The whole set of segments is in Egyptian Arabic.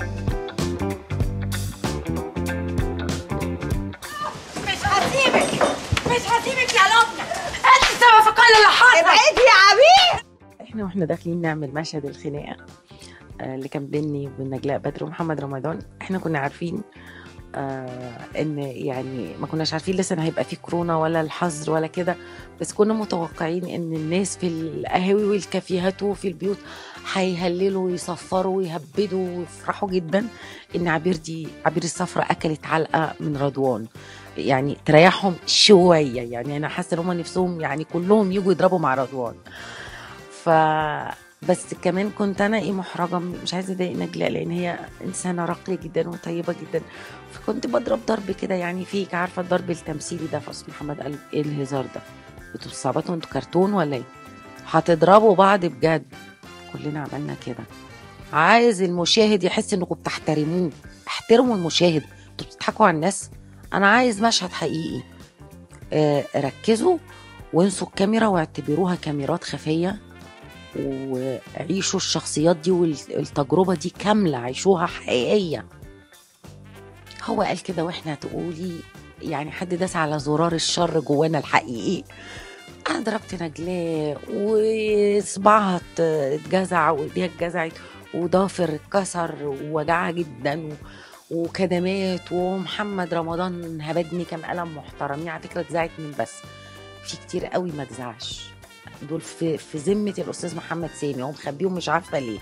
مش هسيبك مش هسيبك يا لبنى انت السبب في كل اللي حصل ابعدي يا عبيد احنا واحنا داخلين نعمل مشهد الخناقه آه، اللي كان بيني وبين نجلاء بدر ومحمد رمضان احنا كنا عارفين آه ان يعني ما كناش عارفين لسه ان هيبقى في كورونا ولا الحظر ولا كده بس كنا متوقعين ان الناس في القهاوي والكافيهات وفي البيوت هيهللوا ويصفروا ويهبدوا ويفرحوا جدا ان عبير دي عبير الصفراء اكلت علقه من رضوان يعني تريحهم شويه يعني انا حاسه ان هم نفسهم يعني كلهم يجوا يضربوا مع رضوان ف بس كمان كنت انا ايه محرجه مش عايزه اضايق نجلاء لان هي انسانه راقيه جدا وطيبه جدا فكنت بضرب ضرب كده يعني فيك عارفه الضرب التمثيلي ده فاصل محمد قال ايه الهزار ده انتوا بتصعبطوا انتوا كرتون ولا ايه هتضربوا بعض بجد كلنا عملنا كده عايز المشاهد يحس انكم بتحترموه احترموا المشاهد انتوا بتضحكوا على الناس انا عايز مشهد حقيقي آه ركزوا وانسوا الكاميرا واعتبروها كاميرات خفيه وعيشوا الشخصيات دي والتجربة دي كاملة عيشوها حقيقية هو قال كده واحنا تقولي يعني حد داس على زرار الشر جوانا الحقيقي انا ضربت نجلاء وصباعها ات- اتجزع وايديها اتجزعت وضافر اتكسر ووجعها جدا و... وكدمات ومحمد رمضان هبدني كام قلم محترمين على فكره اتزعت من بس في كتير قوي ما اتزعش دول في في ذمه الاستاذ محمد سامي هو مخبيهم مش عارفه ليه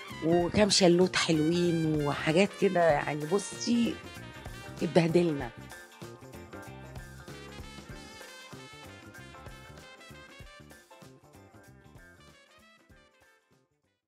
وكام شلوت حلوين وحاجات كده يعني بصي اتبهدلنا